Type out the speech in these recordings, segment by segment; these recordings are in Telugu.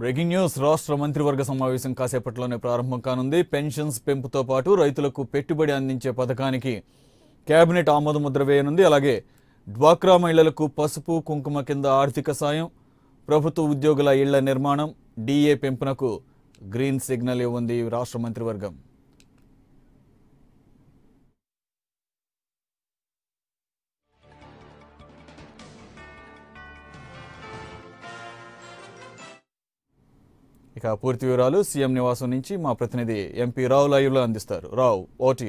బ్రేకింగ్ న్యూస్ రాష్ట్ర మంత్రివర్గ సమావేశం కాసేపట్లోనే ప్రారంభం కానుంది పెన్షన్స్ పెంపుతో పాటు రైతులకు పెట్టుబడి అందించే పథకానికి కేబినెట్ ఆమోద ముద్ర వేయనుంది అలాగే డ్వాక్రా మహిళలకు పసుపు కుంకుమ కింద ఆర్థిక సాయం ప్రభుత్వ ఉద్యోగుల ఇళ్ల నిర్మాణం డిఏ పెంపునకు గ్రీన్ సిగ్నల్ ఇవ్వంది రాష్ట్ర మంత్రివర్గం ఇక పూర్తి వివరాలు సీఎం నివాసం నుంచి మా ప్రతినిధి ఎంపీ రావు లైవ్లో అందిస్తారు రావు ఓటీ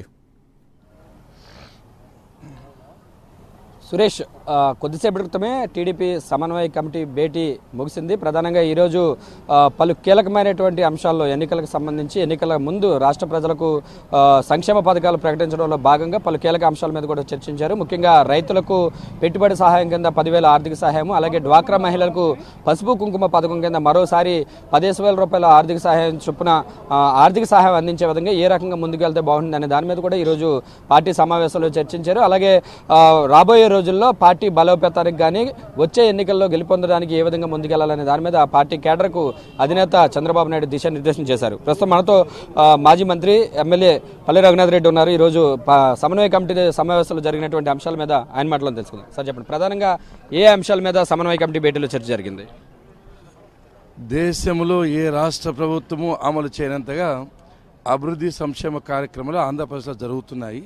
సురేష్ ఆ, కొద్దిసేపటి క్రితమే టీడీపీ సమన్వయ కమిటీ భేటీ ముగిసింది ప్రధానంగా ఈరోజు ఆ, పలు కీలకమైనటువంటి అంశాల్లో ఎన్నికలకు సంబంధించి ఎన్నికల ముందు రాష్ట్ర ప్రజలకు ఆ, సంక్షేమ పథకాలు ప్రకటించడంలో భాగంగా పలు కీలక అంశాల మీద కూడా చర్చించారు ముఖ్యంగా రైతులకు పెట్టుబడి సహాయం కింద పదివేల ఆర్థిక సహాయం అలాగే డ్వాక్రా మహిళలకు పసుపు కుంకుమ పథకం కింద మరోసారి పదిహేను వేల రూపాయల ఆర్థిక సహాయం చొప్పున ఆ, ఆర్థిక సహాయం అందించే విధంగా ఏ రకంగా ముందుకెళ్తే బాగుంటుంది అనే దాని మీద కూడా ఈరోజు పార్టీ సమావేశంలో చర్చించారు అలాగే ఆ, రాబోయే రోజుల్లో పార్టీ బలోపేతానికి కానీ వచ్చే ఎన్నికల్లో గెలుపొందడానికి ఏ విధంగా ముందుకెళ్లాలనే దాని మీద ఆ పార్టీ కేడర్కు అధినేత చంద్రబాబు నాయుడు దిశానిర్దేశం చేశారు ప్రస్తుతం మనతో ఆ, మాజీ మంత్రి ఎమ్మెల్యే పల్లె రఘునాథ్ రెడ్డి ఉన్నారు ఈరోజు ప- సమన్వయ కమిటీ సమావేశంలో జరిగినటువంటి అంశాల మీద ఆయన మాటలో తెలుసుకుందాం సార్ చెప్పండి ప్రధానంగా ఏ అంశాల మీద సమన్వయ కమిటీ భేటీలో చర్చ జరిగింది దేశంలో ఏ రాష్ట్ర ప్రభుత్వము అమలు చేయనంతగా అభివృద్ధి సంక్షేమ కార్యక్రమాలు ఆంధ్రప్రదేశ్లో జరుగుతున్నాయి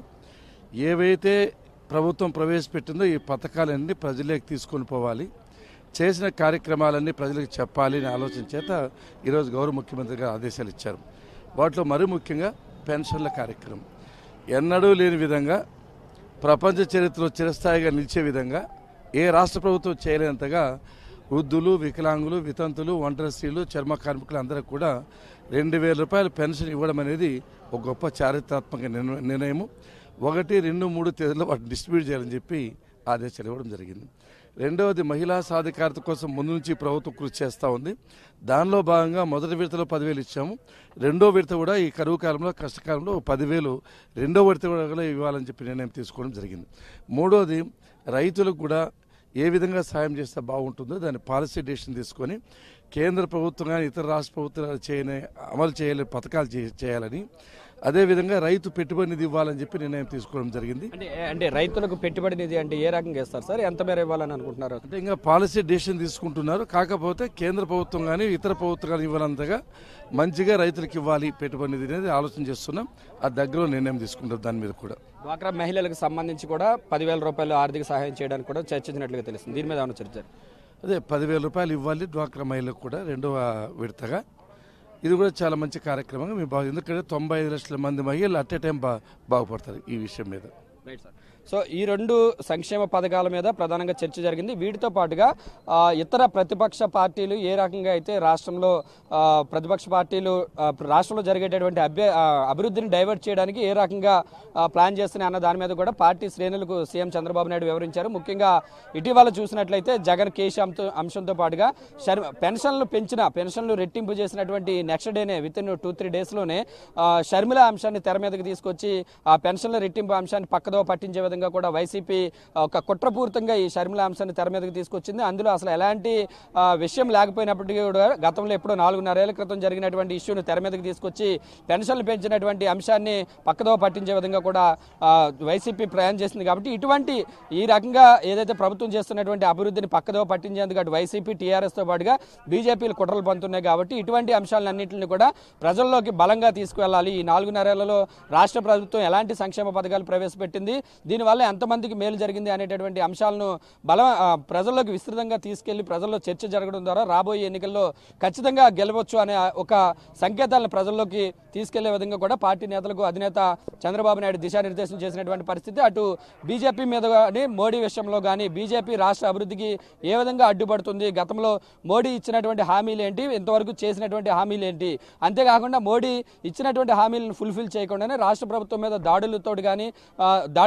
ఏవైతే ప్రభుత్వం ప్రవేశపెట్టిందో ఈ పథకాలన్నీ ప్రజలకు తీసుకొని పోవాలి చేసిన కార్యక్రమాలన్నీ ప్రజలకు చెప్పాలి అనే ఆలోచన చేత ఈరోజు గౌరవ ముఖ్యమంత్రి గారు ఆదేశాలు ఇచ్చారు వాటిలో మరీ ముఖ్యంగా పెన్షన్ల కార్యక్రమం ఎన్నడూ లేని విధంగా ప్రపంచ చరిత్రలో చిరస్థాయిగా నిలిచే విధంగా ఏ రాష్ట్ర ప్రభుత్వం చేయలేనంతగా వృద్ధులు వికలాంగులు వితంతులు ఒంటరి స్త్రీలు చర్మ కార్మికులు అందరూ కూడా రెండు వేల రూపాయలు పెన్షన్ ఇవ్వడం అనేది ఒక గొప్ప చారిత్రాత్మక నిర్ణ- నిర్ణయము ఒకటి రెండు మూడు తేదీలో వాటిని డిస్ట్రిబ్యూట్ చేయాలని చెప్పి ఆదేశాలు ఇవ్వడం జరిగింది రెండవది మహిళా సాధికారత కోసం ముందు నుంచి ప్రభుత్వం కృషి చేస్తూ ఉంది దానిలో భాగంగా మొదటి విడతలో పదివేలు ఇచ్చాము రెండో విడత కూడా ఈ కరువు కాలంలో కష్టకాలంలో ఒక పదివేలు రెండో విడత కూడా ఇవ్వాలని చెప్పి నిర్ణయం తీసుకోవడం జరిగింది మూడోది రైతులకు కూడా ఏ విధంగా సాయం చేస్తే బాగుంటుందో దాని పాలసీ డెసిషన్ తీసుకొని కేంద్ర ప్రభుత్వం కానీ ఇతర రాష్ట్ర ప్రభుత్వాలు చేయని అమలు చేయలే పథకాలు చే- చేయాలని అదేవిధంగా రైతు పెట్టుబడి నిధి ఇవ్వాలని చెప్పి నిర్ణయం తీసుకోవడం జరిగింది అంటే అంటే రైతులకు పెట్టుబడి నిధి అంటే ఏ రకంగా ఇస్తారు సార్ ఎంత మేర ఇవ్వాలని అనుకుంటున్నారు అంటే ఇంకా పాలసీ డెసిషన్ తీసుకుంటున్నారు కాకపోతే కేంద్ర ప్రభుత్వం కానీ ఇతర ప్రభుత్వం కానీ ఇవ్వనంతగా మంచిగా రైతులకు ఇవ్వాలి పెట్టుబడి నిధి అనేది ఆలోచన చేస్తున్నాం ఆ దగ్గర నిర్ణయం తీసుకుంటాం దాని మీద కూడా డ్వాక్రా మహిళలకు సంబంధించి కూడా పదివేల రూపాయలు ఆర్థిక సహాయం చేయడానికి కూడా చర్చించినట్లుగా తెలుస్తుంది దీని మీద ఏమైనా చర్చ అదే పదివేల రూపాయలు ఇవ్వాలి డ్వాక్రా మహిళలకు కూడా రెండవ విడతగా ఇది కూడా చాలా మంచి కార్యక్రమంగా మేము బాగా ఎందుకంటే తొంభై ఐదు లక్షల మంది మహిళలు అట్ ఏ టైం బా బాగుపడతారు ఈ విషయం మీద రైట్ సార్ సో ఈ రెండు సంక్షేమ పథకాల మీద ప్రధానంగా చర్చ జరిగింది వీటితో పాటుగా ఆ, ఇతర ప్రతిపక్ష పార్టీలు ఏ రకంగా అయితే రాష్ట్రంలో ఆ, ప్రతిపక్ష పార్టీలు ఆ, రాష్ట్రంలో జరిగేటటువంటి అభ్య ఆ, అభివృద్ధిని డైవర్ట్ చేయడానికి ఏ రకంగా ఆ, ప్లాన్ చేస్తున్నాయి అన్న దాని మీద కూడా పార్టీ శ్రేణులకు సీఎం చంద్రబాబు నాయుడు వివరించారు ముఖ్యంగా ఇటీవల చూసినట్లయితే జగన్ కేసు అంశ- అంశంతో పాటుగా షర్- పెన్షన్లు పెంచిన పెన్షన్లు రెట్టింపు చేసినటువంటి నెక్స్ట్ డేనే విత్ ఇన్ టూ త్రీ డేస్లోనే షర్మిల అంశాన్ని తెర మీదకి తీసుకొచ్చి ఆ పెన్షన్ల రెట్టింపు అంశాన్ని పక్కదో పట్టించే విధంగా కూడా వైసీపీ ఒక కుట్రపూరితంగా ఈ షర్మిల అంశాన్ని తెర మీదకి తీసుకొచ్చింది అందులో అసలు ఎలాంటి ఆ, విషయం లేకపోయినప్పటికీ కూడా గతంలో ఎప్పుడో నాలుగున్నరేళ్ల క్రితం జరిగినటువంటి ఇష్యూని తెర మీదకి తీసుకొచ్చి పెన్షన్లు పెంచినటువంటి అంశాన్ని పక్కదో పట్టించే విధంగా కూడా ఆ, వైసీపీ ప్రయాణం చేసింది కాబట్టి ఇటువంటి ఈ రకంగా ఏదైతే ప్రభుత్వం చేస్తున్నటువంటి అభివృద్ధిని పక్కదో పట్టించేందుకు అటు వైసీపీ టీఆర్ఎస్తో పాటుగా బీజేపీలు కుట్రలు పంతున్నాయి కాబట్టి ఇటువంటి అంశాలన్నింటినీ కూడా ప్రజల్లోకి బలంగా తీసుకువెళ్ళాలి ఈ నాలుగున్నరేళ్లలో రాష్ట్ర ప్రభుత్వం ఎలాంటి సంక్షేమ పథకాలు ప్రవేశపెట్టింది దీనివల్ల ఎంతమందికి మేలు జరిగింది అనేటటువంటి అంశాలను బల ఆ, ప్రజల్లోకి విస్తృతంగా తీసుకెళ్లి ప్రజల్లో చర్చ జరగడం ద్వారా రాబోయే ఎన్నికల్లో ఖచ్చితంగా గెలవచ్చు అనే ఒక సంకేతాలను ప్రజల్లోకి తీసుకెళ్లే విధంగా కూడా పార్టీ నేతలకు అధినేత చంద్రబాబు నాయుడు దిశానిర్దేశం చేసినటువంటి పరిస్థితి అటు బీజేపీ మీద కానీ మోడీ విషయంలో కానీ బీజేపీ రాష్ట్ర అభివృద్ధికి ఏ విధంగా అడ్డుపడుతుంది గతంలో మోడీ ఇచ్చినటువంటి హామీలు ఏంటి ఇంతవరకు చేసినటువంటి హామీలు ఏంటి అంతేకాకుండా మోడీ ఇచ్చినటువంటి హామీలను ఫుల్ఫిల్ చేయకుండానే రాష్ట్ర ప్రభుత్వం మీద దాడులతో కానీ ఆ, దాడుల విషయంలో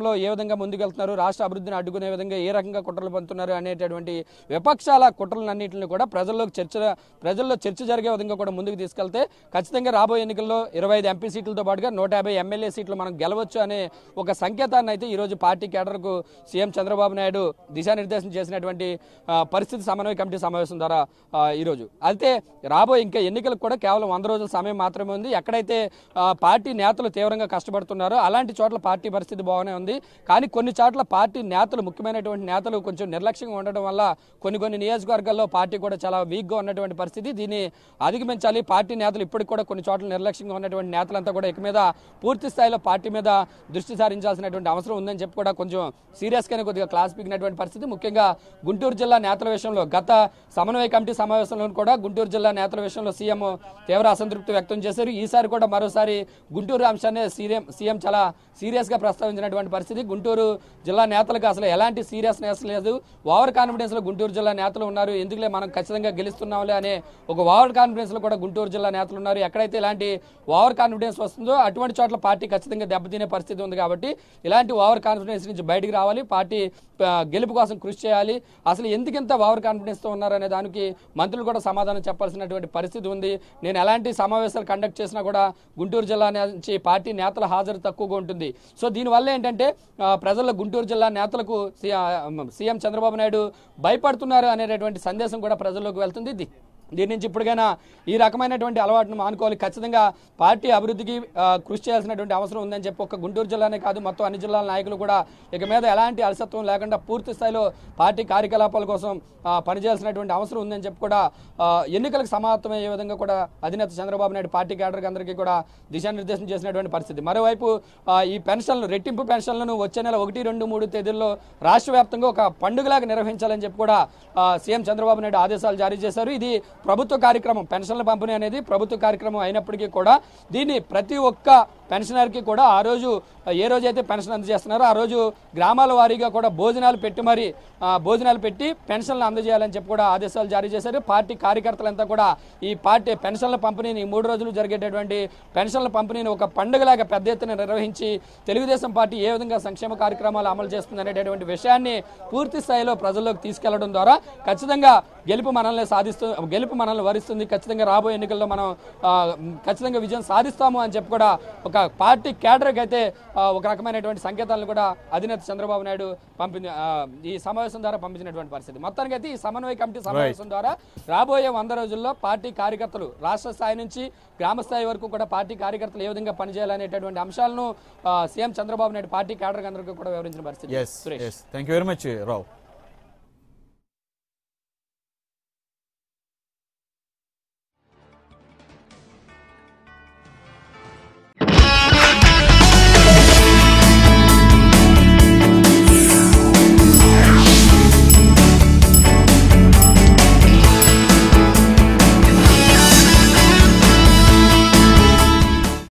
రాష్ట్రంలో ఏ విధంగా ముందుకెళ్తున్నారు రాష్ట్ర అభివృద్ధిని అడ్డుకునే విధంగా ఏ రకంగా కుట్రలు పంతున్నారు అనేటటువంటి విపక్షాల కుట్రలన్నింటిని కూడా ప్రజల్లోకి చర్చ ప్రజల్లో చర్చ జరిగే విధంగా కూడా ముందుకు తీసుకెళ్తే ఖచ్చితంగా రాబోయే ఎన్నికల్లో ఇరవై ఐదు ఎంపీ సీట్లతో పాటుగా నూట యాభై ఎమ్మెల్యే సీట్లు మనం గెలవచ్చు అనే ఒక సంకేతాన్ని అయితే ఈరోజు పార్టీ కేడర్కు సీఎం చంద్రబాబు నాయుడు దిశానిర్దేశం చేసినటువంటి ఆ, పరిస్థితి సమన్వయ కమిటీ సమావేశం ద్వారా ఆ, ఈరోజు అయితే రాబోయే ఇంకా ఎన్నికలకు కూడా కేవలం వంద రోజుల సమయం మాత్రమే ఉంది ఎక్కడైతే ఆ, పార్టీ నేతలు తీవ్రంగా కష్టపడుతున్నారో అలాంటి చోట్ల పార్టీ పరిస్థితి బాగానే ఉంది కానీ కొన్ని చోట్ల పార్టీ నేతలు ముఖ్యమైనటువంటి నేతలు కొంచెం నిర్లక్ష్యంగా ఉండడం వల్ల కొన్ని కొన్ని నియోజకవర్గాల్లో పార్టీ కూడా చాలా వీక్గా ఉన్నటువంటి పరిస్థితి దీన్ని అధిగమించాలి పార్టీ నేతలు ఇప్పటికి కూడా కొన్ని చోట్ల నిర్లక్ష్యంగా ఉన్నటువంటి నేతలంతా కూడా ఇక మీద పూర్తి స్థాయిలో పార్టీ మీద దృష్టి సారించాల్సినటువంటి అవసరం ఉందని చెప్పి కూడా కొంచెం సీరియస్గానే కొద్దిగా క్లాస్ పీకినటువంటి పరిస్థితి ముఖ్యంగా గుంటూరు జిల్లా నేతల విషయంలో గత సమన్వయ కమిటీ సమావేశంలో కూడా గుంటూరు జిల్లా నేతల విషయంలో సీఎం తీవ్ర అసంతృప్తి వ్యక్తం చేశారు ఈసారి కూడా మరోసారి గుంటూరు అంశాన్ని సీఎం సీఎం చాలా సీరియస్గా ప్రస్తావించినటువంటి పరిస్థితి గుంటూరు జిల్లా నేతలకు అసలు ఎలాంటి సీరియస్నెస్ లేదు ఓవర్ కాన్ఫిడెన్స్ లో గుంటూరు జిల్లా నేతలు ఉన్నారు ఎందుకులే మనం ఖచ్చితంగా గెలుస్తున్నాంలే అనే ఒక ఓవర్ కాన్ఫిడెన్స్ లో కూడా గుంటూరు జిల్లా నేతలు ఉన్నారు ఎక్కడైతే ఇలాంటి ఓవర్ కాన్ఫిడెన్స్ వస్తుందో అటువంటి చోట్ల పార్టీ ఖచ్చితంగా దెబ్బతినే పరిస్థితి ఉంది కాబట్టి ఇలాంటి ఓవర్ కాన్ఫిడెన్స్ నుంచి బయటికి రావాలి పార్టీ ఆ, గెలుపు కోసం కృషి చేయాలి అసలు ఎందుకు ఇంత ఓవర్ కాన్ఫిడెన్స్ తో ఉన్నారనే దానికి మంత్రులు కూడా సమాధానం చెప్పాల్సినటువంటి పరిస్థితి ఉంది నేను ఎలాంటి సమావేశాలు కండక్ట్ చేసినా కూడా గుంటూరు జిల్లా నుంచి పార్టీ నేతల హాజరు తక్కువగా ఉంటుంది సో దీనివల్ల ఏంటంటే ఆ, ప్రజల్లో గుంటూరు జిల్లా నేతలకు సి- ఆ, సీఎం చంద్రబాబు నాయుడు భయపడుతున్నారు అనేటటువంటి సందేశం కూడా ప్రజల్లోకి వెళ్తుంది ది- దీని నుంచి ఇప్పటికైనా ఈ రకమైనటువంటి అలవాటును మానుకోవాలి ఖచ్చితంగా పార్టీ అభివృద్ధికి ఆ, కృషి చేయాల్సినటువంటి అవసరం ఉందని చెప్పి ఒక గుంటూరు జిల్లానే కాదు మొత్తం అన్ని జిల్లాల నాయకులు కూడా ఇక మీద ఎలాంటి అలసత్వం లేకుండా పూర్తి స్థాయిలో పార్టీ కార్యకలాపాల కోసం ఆ, పనిచేయాల్సినటువంటి అవసరం ఉందని చెప్పి కూడా ఆ, ఎన్నికలకు సమాప్తమయ్యే విధంగా కూడా అధినేత చంద్రబాబు నాయుడు పార్టీ క్యాడర్కి అందరికీ కూడా దిశానిర్దేశం చేసినటువంటి పరిస్థితి మరోవైపు ఆ, ఈ పెన్షన్లు రెట్టింపు పెన్షన్లను వచ్చే నెల ఒకటి రెండు మూడు తేదీల్లో రాష్ట్ర వ్యాప్తంగా ఒక పండుగలాగా నిర్వహించాలని చెప్పి కూడా ఆ, సీఎం చంద్రబాబు నాయుడు ఆదేశాలు జారీ చేశారు ఇది ప్రభుత్వ కార్యక్రమం పెన్షన్ల పంపిణీ అనేది ప్రభుత్వ కార్యక్రమం అయినప్పటికీ కూడా దీన్ని ప్రతి ఒక్క పెన్షనర్కి కూడా ఆ రోజు ఏ రోజు అయితే పెన్షన్ అందజేస్తున్నారో ఆ రోజు గ్రామాల వారీగా కూడా భోజనాలు పెట్టి మరి ఆ, భోజనాలు పెట్టి పెన్షన్లు అందజేయాలని చెప్పి కూడా ఆదేశాలు జారీ చేశారు పార్టీ కార్యకర్తలంతా కూడా ఈ పార్టీ పెన్షన్ల పంపిణీని ఈ మూడు రోజులు జరిగేటటువంటి పెన్షన్ల పంపిణీని ఒక పండుగలాగా పెద్ద ఎత్తున నిర్వహించి తెలుగుదేశం పార్టీ ఏ విధంగా సంక్షేమ కార్యక్రమాలు అమలు చేస్తుంది అనేటటువంటి విషయాన్ని పూర్తి స్థాయిలో ప్రజల్లోకి తీసుకెళ్లడం ద్వారా ఖచ్చితంగా గెలుపు మనల్ని సాధిస్తూ గెలుపు మనల్ని వరిస్తుంది ఖచ్చితంగా రాబోయే ఎన్నికల్లో మనం ఆ, ఖచ్చితంగా విజయం సాధిస్తాము అని చెప్పి కూడా ఒక పార్టీ క్యాడర్కి అయితే ఆ, ఒక రకమైనటువంటి సంకేతాలను కూడా అధినేత చంద్రబాబు నాయుడు పంపింది ఆ, ఈ సమావేశం ద్వారా పంపించినటువంటి పరిస్థితి మొత్తానికి అయితే ఈ సమన్వయ కమిటీ సమావేశం ద్వారా రాబోయే వంద రోజుల్లో పార్టీ కార్యకర్తలు రాష్ట్ర స్థాయి నుంచి గ్రామ స్థాయి వరకు కూడా పార్టీ కార్యకర్తలు ఏ విధంగా పనిచేయాలనేటటువంటి అంశాలను ఆ, CM Chandrababu Naidu party cadre అందరికీ కూడా వివరించిన పరిస్థితి yes yes thank you very much Rao